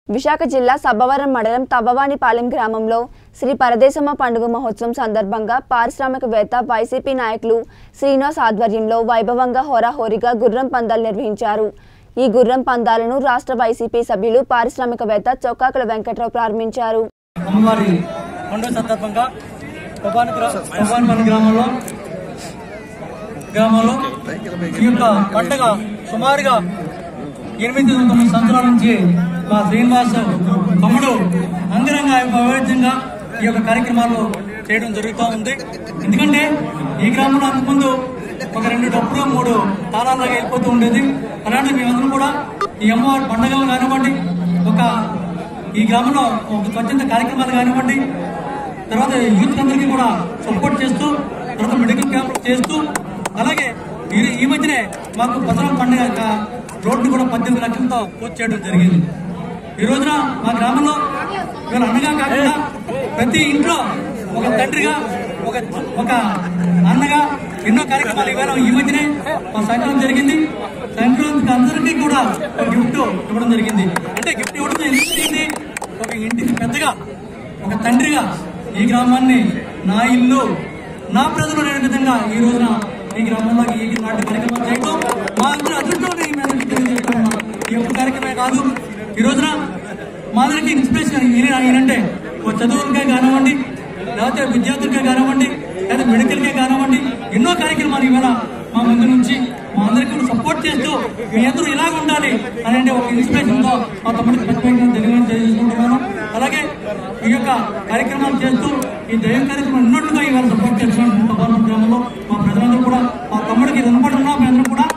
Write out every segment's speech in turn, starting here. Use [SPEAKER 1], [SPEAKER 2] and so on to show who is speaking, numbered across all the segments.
[SPEAKER 1] విశాఖ జిల్లా సబ్బవరం మండలం తవ్వవానిపాలెం గ్రామంలో శ్రీ పరదేశమ్మ పండుగ మహోత్సవం సందర్భంగా పారిశ్రామికవేత్త వైసీపీ నాయకులు శ్రీనివాస్ ఆధ్వర్యంలో వైభవంగా హోరాహోరీగా గుర్రం పందాలు నిర్వహించారు ఈ గుర్రం పందాలను రాష్ట్ర వైసీపీ సభ్యులు పారిశ్రామికవేత్త చొక్కాకుల వెంకట్రావు ప్రారంభించారు
[SPEAKER 2] అమ్మవారి పండుగ సందర్భంగా కొబాని కొబానిపల్లి గ్రామంలో గ్రామంలో ఈ యొక్క పండుగ సుమారుగా ఎనిమిది తొమ్మిది సంవత్సరాల నుంచి మా శ్రీనివాస్ తమ్ముడు అంగరంగ వైవిధ్యంగా ఈ యొక్క కార్యక్రమాలు చేయడం జరుగుతూ ఉంది ఎందుకంటే ఈ గ్రామంలో అంతకుముందు ఒక రెండు డబ్బులు మూడు తాళాలుగా వెళ్ళిపోతూ ఉండేది అలాంటి మేమందరం కూడా ఈ అమ్మవారి పండుగలు కానివ్వండి ఒక ఈ గ్రామంలో ఒక స్వచ్ఛంద కార్యక్రమాలు కానివ్వండి తర్వాత యూత్ అందరికీ కూడా సపోర్ట్ చేస్తూ తర్వాత మెడికల్ క్యాంప్ చేస్తూ అలాగే ఈ ఈ మధ్యనే మాకు పసరం పండుగ యొక్క రోడ్డు కూడా పద్దెనిమిది లక్షలతో పూర్తి చేయడం జరిగింది ఈ రోజున మా గ్రామంలో వీళ్ళ అన్నగా కాకుండా ప్రతి ఇంట్లో ఒక తండ్రిగా ఒక ఒక అన్నగా ఎన్నో కార్యక్రమాలు ఇవాళ ఈ మధ్యనే మా సంక్రాంతి జరిగింది సంక్రాంతికి అందరికీ కూడా ఒక గిఫ్ట్ ఇవ్వడం జరిగింది అంటే గిఫ్ట్ ఇవ్వడం ఎందుకు జరిగింది ఒక ఇంటికి పెద్దగా ఒక తండ్రిగా ఈ గ్రామాన్ని నా ఇల్లు నా ప్రజలు అనే విధంగా ఈ రోజున ఈ గ్రామంలో ఈ నాటి కార్యక్రమం చేయడం మా అందరూ అదృష్టం ఈ మేరకు తెలియజేస్తున్నాం ఈ యొక్క కార్యక్రమమే కాదు ఈ రోజున మా అందరికి ఇన్స్పిరేషన్ ఈయన ఈయనంటే ఓ చదువులకే కానివ్వండి లేకపోతే విద్యార్థులకే కానివ్వండి లేదా మెడికల్కే కానివ్వండి ఎన్నో కార్యక్రమాలు ఇవాళ మా ముందు నుంచి మా అందరికీ కూడా సపోర్ట్ చేస్తూ మీ అందరూ ఇలాగ ఉండాలి అనే ఒక ఇన్స్పిరేషన్ తో మా తమ్ముడికి ప్రత్యేకంగా ధన్యవాదాలు తెలియజేసుకుంటున్నాను అలాగే ఈ యొక్క కార్యక్రమాలు చేస్తూ ఈ దైవ కార్యక్రమం ఉన్నట్లుగా ఇవాళ సపోర్ట్ చేస్తున్నాను పవన్ గ్రామంలో మా ప్రజలందరూ కూడా మా తమ్ముడికి రుణపడుతున్నాం మీ అందరూ కూడా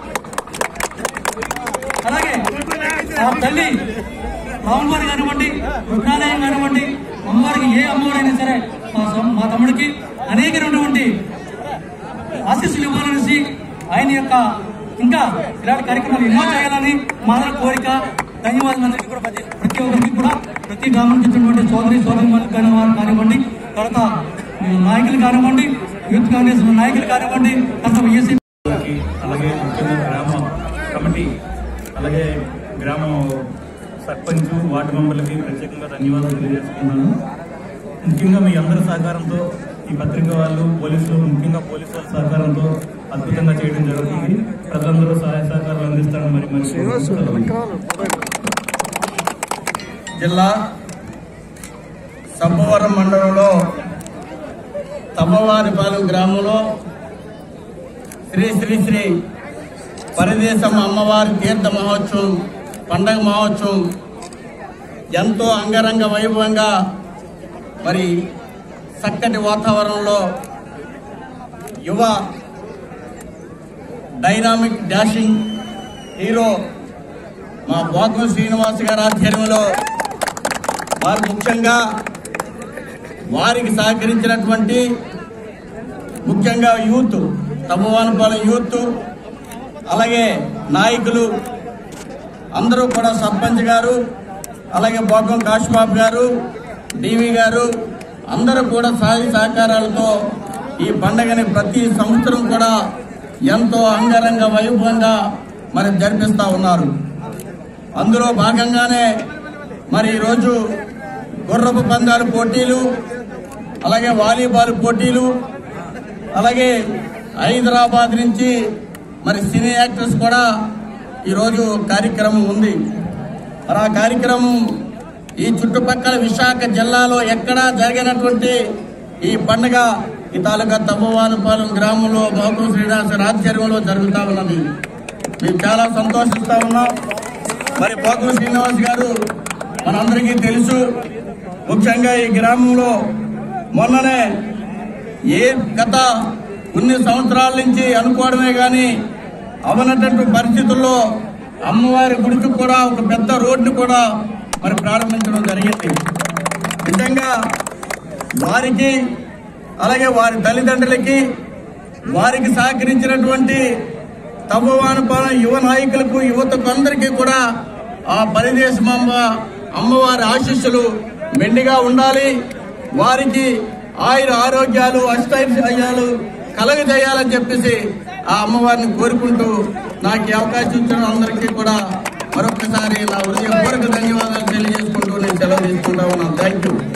[SPEAKER 2] అలాగే ఆ తల్లి రాములవారి కానివ్వండి కృష్ణాలయం కానివ్వండి అమ్మవారికి ఏ అమ్మవారైనా సరే మా సం- మా తమ్ముడికి అనేకమైనటువంటి ఆశీస్సులు ఇవ్వాలనేసి ఆయన యొక్క ఇంకా ఇలాంటి కార్యక్రమాలు ఎన్నో చేయాలని మా అందరి కోరిక ధన్యవాదాలు అందరికీ కూడా ప్రతి ప్రతి ఒక్కరికి కూడా ప్రతి గ్రామం నుంచి వచ్చినటువంటి సోదరి సోదరి కానివ్వండి తర్వాత నాయకులు కానివ్వండి యూత్ కాంగ్రెస్ నాయకులు కానివ్వండి తర్వాత వైఎస్సీ
[SPEAKER 3] కి, అలాగే ముఖ్యంగా గ్రామ కమిటీ అలాగే గ్రామ సర్పంచ్ వార్డు మెంబర్లకి ప్రత్యేకంగా ధన్యవాదాలు తెలియజేసుకున్నాను ముఖ్యంగా మీ అందరి సహకారంతో ఈ పత్రిక వాళ్ళు పోలీసులు ముఖ్యంగా పోలీసు వాళ్ళ సహకారంతో అద్భుతంగా చేయడం జరుగుతుంది ప్రజలందరూ సహాయ సహకారాలు అందిస్తారని మరి మరి
[SPEAKER 4] జిల్లా సబ్బవరం మండలంలో తమ్మవారిపాలెం గ్రామంలో శ్రీ శ్రీ శ్రీ పరిదేశం అమ్మవారి తీర్థ మహోత్సవం పండగ మహోత్సవం ఎంతో అంగరంగ వైభవంగా మరి చక్కటి వాతావరణంలో యువ డైనామిక్ డాషింగ్ హీరో మా బోకం శ్రీనివాస్ గారి ఆధ్వర్యంలో వారు ముఖ్యంగా వారికి సహకరించినటువంటి ముఖ్యంగా యూత్ తమ్మవానపాలెం యూత్ అలాగే నాయకులు అందరూ కూడా సర్పంచ్ గారు అలాగే బోకం కాశీబాబు గారు డివి గారు అందరూ కూడా సహాయ సహకారాలతో ఈ పండగని ప్రతి సంవత్సరం కూడా ఎంతో అంగరంగ వైభవంగా మరి జరిపిస్తా ఉన్నారు అందులో భాగంగానే మరి ఈరోజు గుర్రపు పందాలు పోటీలు అలాగే వాలీబాల్ పోటీలు అలాగే హైదరాబాద్ నుంచి మరి సినీ యాక్టర్స్ కూడా ఈరోజు కార్యక్రమం ఉంది మరి ఆ కార్యక్రమం ఈ చుట్టుపక్కల విశాఖ జిల్లాలో ఎక్కడా జరిగినటువంటి ఈ పండుగ ఈ తాలూకా తమ్మవానపాలెం గ్రామంలో మహబూబ్ శ్రీనివాస ఆధ్వర్యంలో జరుగుతా ఉన్నది మేము చాలా సంతోషిస్తా ఉన్నాం మరి పోకం శ్రీనివాస్ గారు మనందరికీ తెలుసు ముఖ్యంగా ఈ గ్రామంలో మొన్ననే ఏ గత కొన్ని సంవత్సరాల నుంచి అనుకోవడమే గాని అవనటువంటి పరిస్థితుల్లో అమ్మవారి గుడికి కూడా ఒక పెద్ద రోడ్డు కూడా మరి ప్రారంభించడం జరిగింది నిజంగా వారికి అలాగే వారి తల్లిదండ్రులకి వారికి సహకరించినటువంటి తమ్మవానపాలెం యువ నాయకులకు యువతకు అందరికీ కూడా ఆ పరిదేశమాంబ అమ్మవారి ఆశీస్సులు మెండిగా ఉండాలి వారికి ఆయుర ఆరోగ్యాలు అష్టైర్యాలు కలగజేయాలని చెప్పేసి ఆ అమ్మవారిని కోరుకుంటూ నాకు ఈ అవకాశం ఇచ్చిన అందరికీ కూడా మరొకసారి నా హృదయపూర్వక ధన్యవాదాలు తెలియజేసుకుంటూ తెలియజేసుకుంటా ఉన్నాం థ్యాంక్ యూ